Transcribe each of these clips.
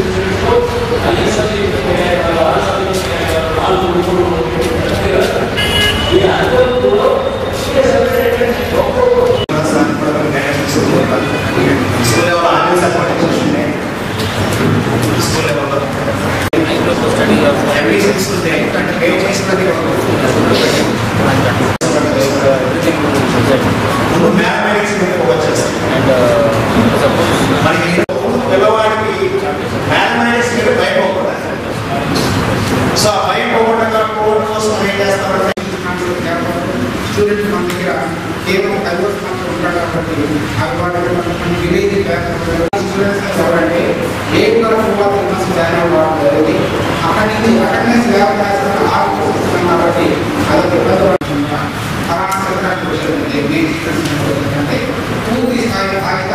School level army support చేస్తుండే school లెవెల్లో MPC తీసుకుంటే అంటే పే చేసినది ముందు మ్యాథమెటిక్స్ మీద ఫోకస్ చేస్తాం మనకి పిల్లవాడికి మ్యాథమెటిక్స్ మీద భయం పోకూడదు సో ఆ భయం పోకుండా కోడ్ కోసం ఏం చేస్తామంటే స్టూడెంట్ మన దగ్గర కేవలం కల్వర్స్ మాత్రం ఉంటాడు కాబట్టి అవి వాటి మన విలేజ్ స్టూడెంట్స్ ఎవరంటే ఏ వరకు వాళ్ళు జాయిన్ అవ్వడం జరిగింది అక్కడి నుంచి అటెండెన్స్ లేవల్ చేస్తున్న ఆగిపోతున్నాం కాబట్టి అదొక ఇబ్బంది పడుతుంది అంటే పూర్తి స్థాయి బాధ్యత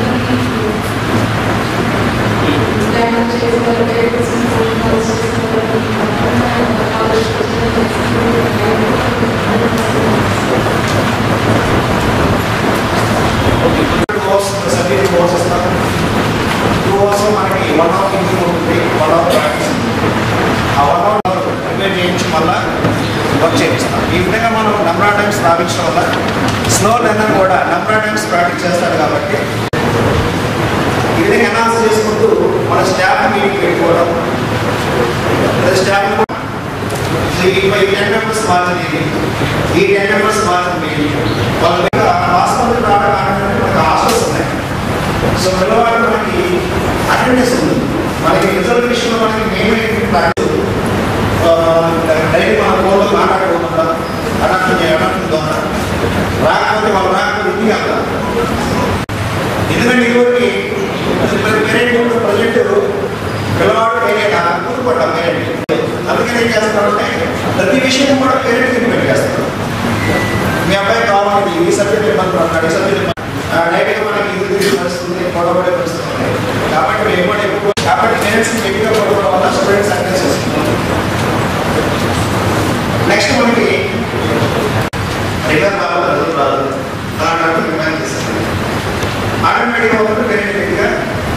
కోర్స్ సబ్జెక్ట్ కోర్స్ ఇస్తాం టూ అవర్స్ మనకి వన్ అవర్ థింకింగ్ ఉంటుంది వన్ అవర్ ప్రాక్టీస్ ఆ వన్ అవర్ ప్రిపేర్ చేయించి మళ్ళా వర్క్ చేయిస్తాం ఈ విధంగా మనం నెంబర్ ఆఫ్ టైమ్స్ రాపించడం వల్ల స్లో లెర్నర్ కూడా నెంబర్ ఆఫ్ టైమ్స్ ప్రాక్టీస్ చేస్తాడు కాబట్టి ఈ విధంగా ఎనాలిసిస్ చేసుకుంటూ మన స్టాఫ్ మీటింగ్ పెట్టుకోవడం స్టాఫ్ ఈ టెన్ మెంబర్స్ వాళ్ళని ఈ టెన్ మెంబర్స్ వాళ్ళని వాళ్ళ మీద హాస్పిటల్ రావడానికి మనకు హాస్టల్స్ ఉన్నాయి సో పిల్లవాడు మనకి అటెండెన్స్ ఉంది మనకి రిజల్ట్ విషయంలో మనకి మేమే డైలీ మన ఫోన్లో మాట్లాడుకోకుండా అటెండ్ అటెండ్ ద్వారా రాకపోతే వాళ్ళు రాకపోతే ఇంటికి వెళ్తారు ఎందుకంటే ఇదివరకు ప్రతి పేరెంట్ ప్రజెంట్ పిల్లవాడు పేరెంట్ కూరుకుంటాం పేరెంట్ అందుకని ఏం చేస్తారంటే ప్రతి విషయం కూడా పేరెంట్ ఇంటిమేట్ చేస్తారు మీ అబ్బాయి కావాలి ఈ సబ్జెక్ట్ ఇబ్బంది పడుతున్నాడు ఈ సబ్జెక్ట్ డైరెక్ట్గా మనకి ఇది తీసుకు వస్తుంది గొడవడే వస్తుంది కాబట్టి మేము కూడా ఎక్కువ కాబట్టి పేరెంట్స్ గట్టిగా పడుకోవడం వల్ల స్టూడెంట్స్ అటెండ్ చేస్తున్నాం నెక్స్ట్ మనకి రిజర్వ్ రావాలి రిజల్ట్ రాదు అలాంటి రిమైండ్ చేస్తాం ఆటోమేటిక్గా ఉంటుంది పేరెంట్ గట్టిగా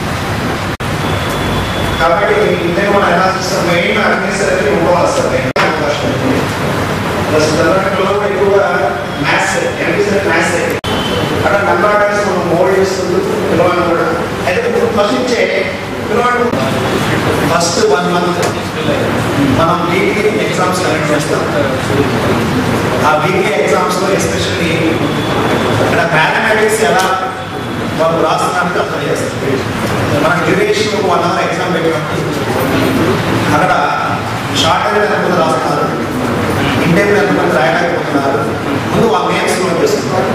కాబట్టి ఇదే మన అనాలిసిస్ మెయిన్ అడ్మినిస్ట్రేటివ్ ఇవ్వాలి సార్ అవకాశం ప్లస్ తెలంగాణలో కూడా ఎక్కువగా మ్యాథ్స్ ఎంపీసీ మ్యాథ్స్ అక్కడ నెంబర్ ఆర్డర్స్ మనం మోల్డ్ చేస్తుంది పిల్లవాడిని కూడా అయితే ఇప్పుడు ఫస్ట్ ఇచ్చే పిల్లవాడు ఫస్ట్ వన్ మంత్ మనం వీక్లీ ఎగ్జామ్స్ కండక్ట్ చేస్తాం ఆ వీక్లీ ఎగ్జామ్స్లో ఎస్పెషల్లీ ఇక్కడ మ్యాథమెటిక్స్ ఎలా వాళ్ళు రాస్తున్నానికి అర్థం చేస్తారు మన డ్యూరేషన్ ఒక వన్ అవర్ ఎగ్జామ్ పెట్టినప్పుడు అక్కడ షార్ట్ టైం ఎంతమంది రాస్తున్నారు ఇంటర్వ్యూ ఎంతమంది రాయలేకపోతున్నారు ముందు వాళ్ళ నేమ్స్ నోట్ చేసుకుంటారు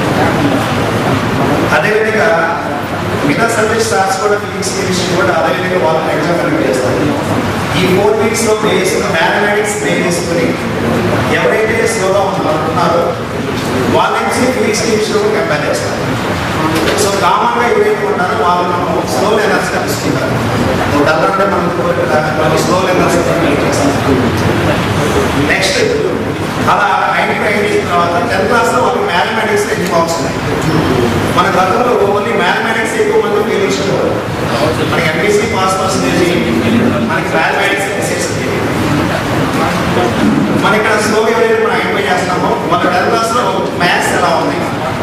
అదేవిధంగా మిగతా సబ్జెక్ట్ స్టార్స్ కూడా ఫిజిక్స్ కెమిస్ట్రీ కూడా అదేవిధంగా వాళ్ళని ఎగ్జామ్ కండక్ట్ చేస్తారు ఈ ఫోర్ వీక్స్లో బేస్డ్ మ్యాథమెటిక్స్ బేస్ చేసుకుని ఎవరైతే స్లోగా ఉన్నారో వాళ్ళ నుంచి ఫిజిక్స్ కెమిస్ట్రీ కూడా కంపేర్ చేస్తారు సో కామన్గా ఎవరైతే ఉన్నారో వాళ్ళు మనం స్లో లెర్నర్స్ కలుసుకుంటారు డల్ అంటే మనం స్లో లెర్నర్స్ నెక్స్ట్ అలా ఐడెంటిఫై అయిన తర్వాత టెన్త్ క్లాస్లో వాళ్ళకి మ్యాథమెటిక్స్ ఎన్ని మార్క్స్ ఉన్నాయి మన గతంలో ఓన్లీ మ్యాథమెటిక్స్ ఎక్కువ మంది ఫెయిల్ చేసేవారు మనకి ఎంపీసీ పాస్ పర్సంటేజ్ మనకి మ్యాథమెటిక్స్ ఎస్ఎస్ మన ఇక్కడ స్లోగా ఎవరైతే మనం ఐడెంటిఫై చేస్తున్నామో మన టెన్త్ క్లాస్లో మ్యాథ్స్ ఎలా ఉంది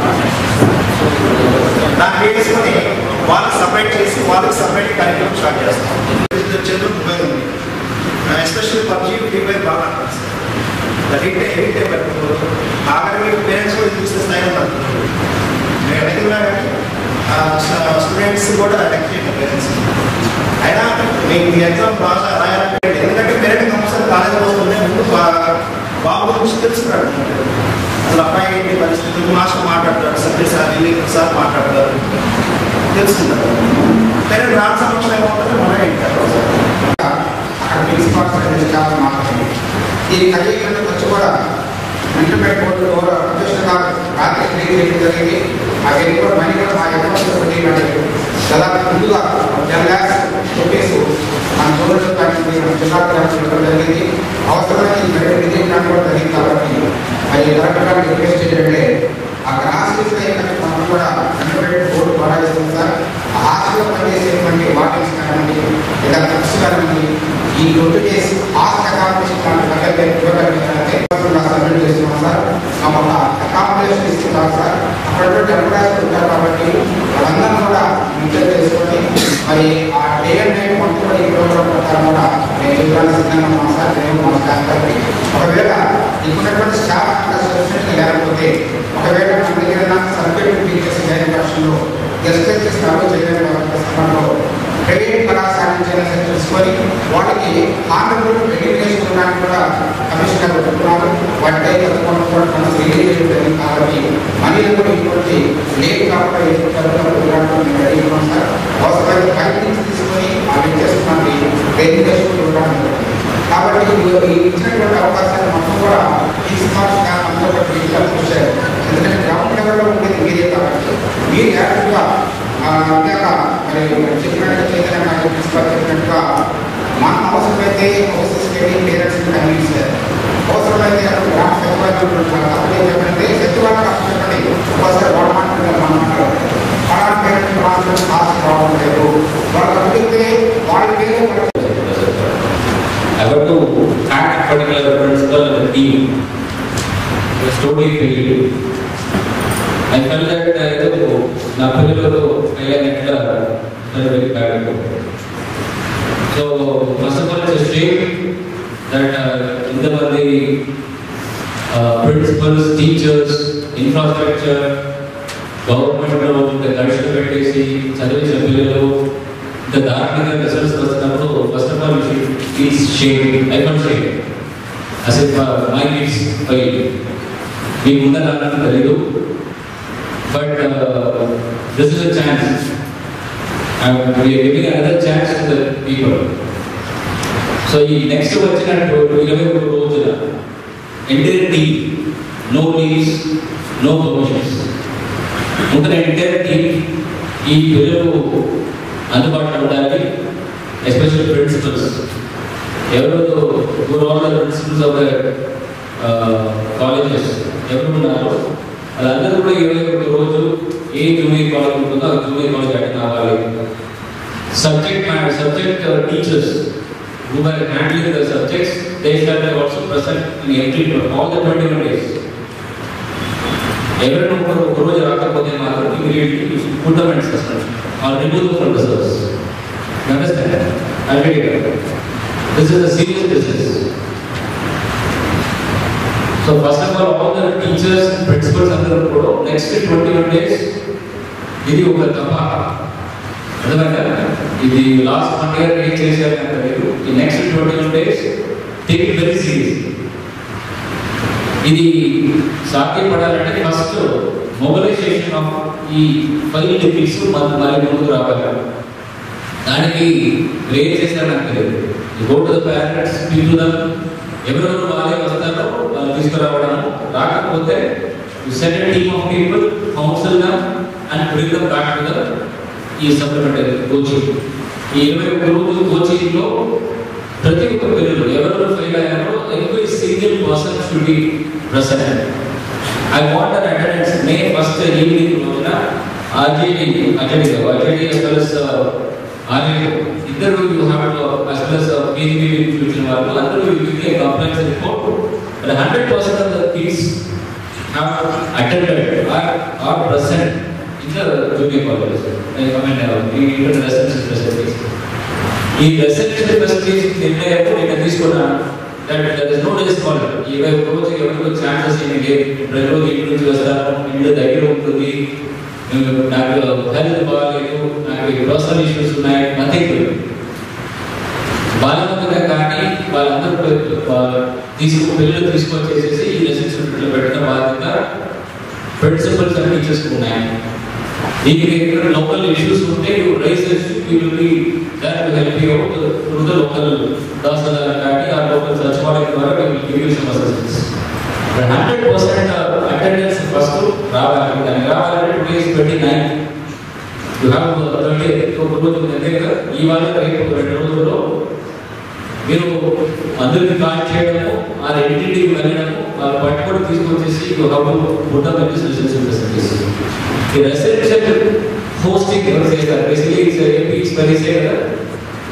దాన్ని వేసుకొని వాళ్ళకి సపరేట్ చేసి వాళ్ళకి సపరేట్ కార్యక్రమం స్టార్ట్ చేస్తాం చంద్రుడు మొబైల్ ఉంది ఎస్పెషల్లీ పబ్జీ ఫ్రీ ఫైర్ బాగా రీటే రీటే పెట్టుకోరు ఆఖరి మీకు పేరెంట్స్ కూడా చూస్తే స్థాయి ఉన్నారు మేము అడిగినా స్టూడెంట్స్ కూడా అడెక్ట్ చేయండి పేరెంట్స్ అయినా మీకు మీ ఎగ్జామ్ బాగా రాయాలంటే ఎందుకంటే పేరెంట్ కంపల్సరీ కాలేజ్ వస్తుంది ముందు బా- బాబు గురించి తెలుసుకున్నాడు అసలు అబ్బాయి ఏంటి పరిస్థితులు మాస్టర్ మాట్లాడతాడు సబ్జెక్ట్ సార్ వెళ్ళి సార్ మాట్లాడతారు తెలుసుకుంటారు పేరెంట్ రాని సమక్షంలో ఏమవుతుంది మనమే ఇంటారు అక్కడ ప్రిన్సిపాల్స్ అనేది చాలా మాట్లాడింది ఈ కలిగిన వచ్చి కూడా ఇంటర్మీడియట్ బోర్డు కూడా అధ్యక్షులుగా రాత్రి క్లియర్ చేయడం జరిగింది అవి కూడా మనీ కూడా మా ఎవరు దాదాపు ముందుగా టెన్ ల్యాక్స్ రూపీస్ మన సోదరులు కానీ మన జిల్లా ఇవ్వడం జరిగింది అవసరమైన ఈ మెడికల్ విజయం కూడా జరిగింది కాబట్టి అది కలెక్టర్ గారికి రిక్వెస్ట్ చేయాలంటే ఆ గ్రాస్ మనం కూడా ఇంటర్మీడియట్ బోర్డు ద్వారా చేస్తుంది సార్ ఆ హాస్టల్లో పనిచేసేటువంటి వాటిని కానీ ఒట్టు చేసి ఆస్క్ అకామిడేషన్ లాంటి సబ్మిట్ చేస్తున్నాం సార్ మాకు ఒక అకామిడేషన్ ఇస్తున్నారు సార్ అప్పుడప్పుడు ఎంప్లాయీస్ ఉంటారు కాబట్టి వాళ్ళందరూ కూడా ఇంటర్ చేసుకొని మరి ఆ డే అండ్ నైట్ మొత్తం కూడా ఈ ప్రోగ్రామ్ ప్రకారం కూడా మేము ఇవ్వడానికి సిద్ధంగా ఉన్నాం సార్ నేను మా స్టాఫ్ గారికి ఒకవేళ ఇప్పుడున్నటువంటి స్టాఫ్ అసోసియేషన్ లేకపోతే ఒకవేళ మన దగ్గర సబ్జెక్ట్ టీచర్స్ లేని పక్షంలో గెస్ట్ లెక్చర్స్ అలౌ చేయలేని సందర్భంలో ప్రైవేట్ కళాశాల నుంచి అయినా సరే తెలుసుకొని వాళ్ళకి ఆంధ్రప్రదేశ్ రెగ్యులేషన్ ఉండడానికి కూడా కమిషనర్ పెట్టుకున్నారు వాటిపై కట్టుకోవడం కూడా మనం రిలీజ్ చేయడం కాబట్టి మనీలు కూడా ఇటువంటి లేట్ కాకుండా ఎదుర్కొంటారు రెడీ ఉన్నాం సార్ అవసరమైన బయట నుంచి తీసుకొని ఆ లెక్చర్స్ మనకి రెగ్యులేషన్ ఇవ్వడానికి జరుగుతుంది. కాబట్టి ఈ ఈ ఇచ్చినటువంటి అవకాశాన్ని మొత్తం కూడా తీసుకోవాలి స్టాఫ్ అంతా కూడా క్రిటికల్ చూశారు ఎందుకంటే గ్రౌండ్ లెవెల్లో ఉండేది మీరే కాబట్టి మీరు యాక్టివ్గా ఇందాక మరి చెప్పినట్టుగా చైతన్య గారు ప్రిన్సిపల్ చెప్పినట్టుగా మనం అవసరమైతే హౌసెస్ వెళ్ళి పేరెంట్స్ కన్విన్సారు అవసరమైతే అక్కడ గ్రామ సచివాలయం అప్పుడే చెప్పండి సచివాలయం అప్పుడు చెప్పండి ఒకసారి వాడు మాట్లాడారు మనం మాట్లాడారు పలానా పేరెంట్స్ రాష్ట్రం కాస్ట్ రావడం లేదు వాళ్ళకి అడిగితే వాళ్ళ పేరు వాళ్ళకి I got to act particular principle of the team. The story failed. I felt that uh, ఏదో నా పిల్లలతో వెళ్ళినట్ల very bad. So first of all, it's a shame that uh, ఇంతమంది uh, principals, teachers, infrastructure, గవర్నమెంట్లో ఇంత ఖర్చులు పెట్టేసి చదివించిన పిల్లలు ఇంత దారుణంగా రిజల్ట్స్ వస్తున్నప్పుడు first of all feels shame I can shame అసలు మై కిడ్స్ ఫెయిల్ మీ ముందర నాకు తెలీదు but this is a chance giving another chance to the people so ఈ నెక్స్ట్ వచ్చినట్టు ఇరవై ఒక రోజున entire team no leaves no promotions ఉంటున్న ఎంటైర్ టీమ్ ఈ పిల్లలు అందుబాటులో ఉండాలి ఎస్పెషల్ ప్రిన్సిపల్స్ ఎవరు all the principals of the colleges ఎవరు ఉన్నారు వాళ్ళందరూ కూడా ఇరవై ఒక రోజు ఏ జూనియర్ కాలేజ్ ఉంటుందో ఆ జూనియర్ కాలేజ్ అటెండ్ అవ్వాలి subject subject teachers who were handling the subjects, they shall be also present in every all the 21 days. ఎవరైనా ఒకరు ఒక రోజు రాకపోతే మాత్రం immediately put them and suspend or remove them from the service understand already this is a serious business so first of all all the teachers principals అందరూ కూడా next twenty one days ఇది ఒక తప్ప అర్థమైందా ఇది లాస్ట్ వన్ ఇయర్ ఏం చేశారు నాకు తెలియదు ఈ next twenty one days take it very serious ఇది సాధ్యపడాలంటే ఫస్ట్ మొబిలైజేషన్ ఆఫ్ ఈ ఫైవ్ డిగ్రీస్ మనకు మళ్ళీ ముందుకు రావాలి దానికి ఏం చేశారు నాకు తెలియదు go to the parents people them ఎవరెవరు వాళ్ళే వస్తారో వాళ్ళు తీసుకురావడం రాకపోతే second team of people council them and bring them back to the ఈ సప్లిమెంటరీ కోచింగ్ ఈ ఇరవై ఒక్క రోజు కోచింగ్ లో ప్రతి ఒక్క పిల్లలు ఎవరెవరు ఫెయిల్ అయ్యారో every single person should be present I want an attendance May first evening రోజున RJD attend RJD as well as RJD ఇద్దరు you have to as well as PGB future వాళ్ళు అందరూ you give a complaints report but hundred percent of the kids have attended are are present in the junior colleges I mean ఈ inter residential facilities ఈ residential facilities నిర్ణయం నేను తీసుకున్నాను that there is no days caller ఇరవై ఒక్క రోజు ఎవరికి chances ఏమి లేవు ప్రతిరోజు ఇంటి నుంచి వస్తాను ఇంటి దగ్గర ఉంటుంది నాకు హెల్త్ బాగాలేదు నాకు పర్సనల్ ఇష్యూస్ ఉన్నాయి నథింగ్ బాలమందిగా కానీ వాళ్ళందరూ తీసుకు పిల్లలు తీసుకొచ్చేసేసి ఈ రెసిడెన్షియల్ పెట్టిన బాధ్యత ప్రిన్సిపల్స్ అండ్ టీచర్స్ ఉన్నాయి దీనికి లోకల్ ఇష్యూస్ ఉంటే you raise you will be that to help you through the local tahsildar కానీ ఆ లోకల్ సచివాలయం ద్వారా we will give you some assistance. But 100% attendance first రావాలి దానికి రావాలంటే today is twenty nine you have thirty ఒక రోజు అంతే కదా ఈ వారం రేపు ఒక రెండు రోజుల్లో మీరు అందరికి కాల్ చేయడము ఆ రెండింటికి వెళ్ళడము వాళ్ళు పట్టుకొని తీసుకొచ్చేసి ఒక బుట్ట పెట్టి ఫెసిలిటీస్ ఈ రెసిడెన్షియల్ హోస్టింగ్ ఎవరు చేస్తారు బేసిక్లీ ఏపీ వెరీ సే కదా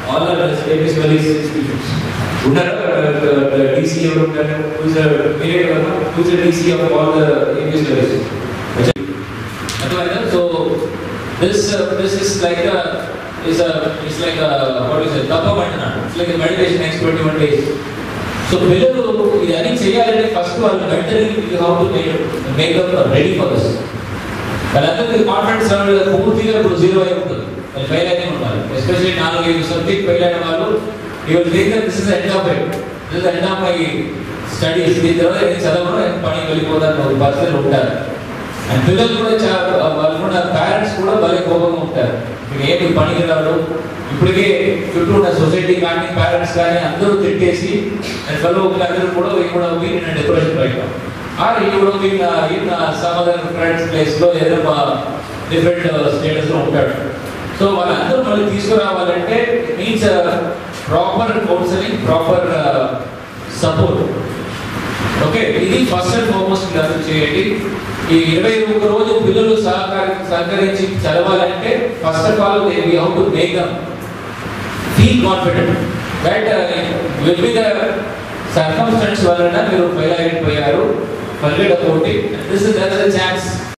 all are status well institutions ఉన్నారు డీసీ ఎవరు ఉంటారు మీరే whose DC of all the APS wellies అర్థమైందా so this this is like is is like what is తప్పం అంటున్నాను it's like meditation next twenty one days so పిల్లలు ఇది అన్ని చేయాలంటే ఫస్ట్ వాళ్ళు mentally how to make up ready for this వాళ్ళందరికీ confidence level పూర్తిగా ఇప్పుడు జీరో అయి ఉంటుంది వాళ్ళు ఫెయిల్ అయిన ఉండాలి ఎస్పెషల్లీ నాలుగు ఐదు సబ్జెక్ట్ ఫెయిల్ అయిన వాళ్ళు ఇవాళ think this is end of it this end of my studies దీని తర్వాత నేను చదవను నేను పనికి వెళ్ళిపోతాను ఒక పరిస్థితులు ఉంటారు అండ్ పిల్లలు కూడా చాలా వాళ్ళు కూడా పేరెంట్స్ కూడా భలే కోపంగా ఉంటారు మీరు ఏమి పనికి రాడు ఇప్పటికే చుట్టూ ఉన్న సొసైటీ కానీ పేరెంట్స్ కానీ అందరూ తిట్టేసి అండ్ ఫెలో అందరూ కూడా వీ కూడా వీ నేను డిప్రెషన్ రైట్ ఆర్ ఈ కూడా we in some other friends place లో ఏదో డిఫరెంట్ స్టేటస్ లో ఉంటాడు సో వాళ్ళందరూ మళ్ళీ తీసుకురావాలంటే means proper counselling proper support okay ఇది ఫస్ట్ అండ్ ఫార్మోస్ట్ క్లాస్ చేయండి ఈ ఇరవై ఒక రోజు పిల్లలు సహకారి సహకరించి చదవాలంటే first of all we how to make them feel confident that will be the circumstance వలన మీరు ఫెయిల్ అయిపోయారు forget about it this is their chance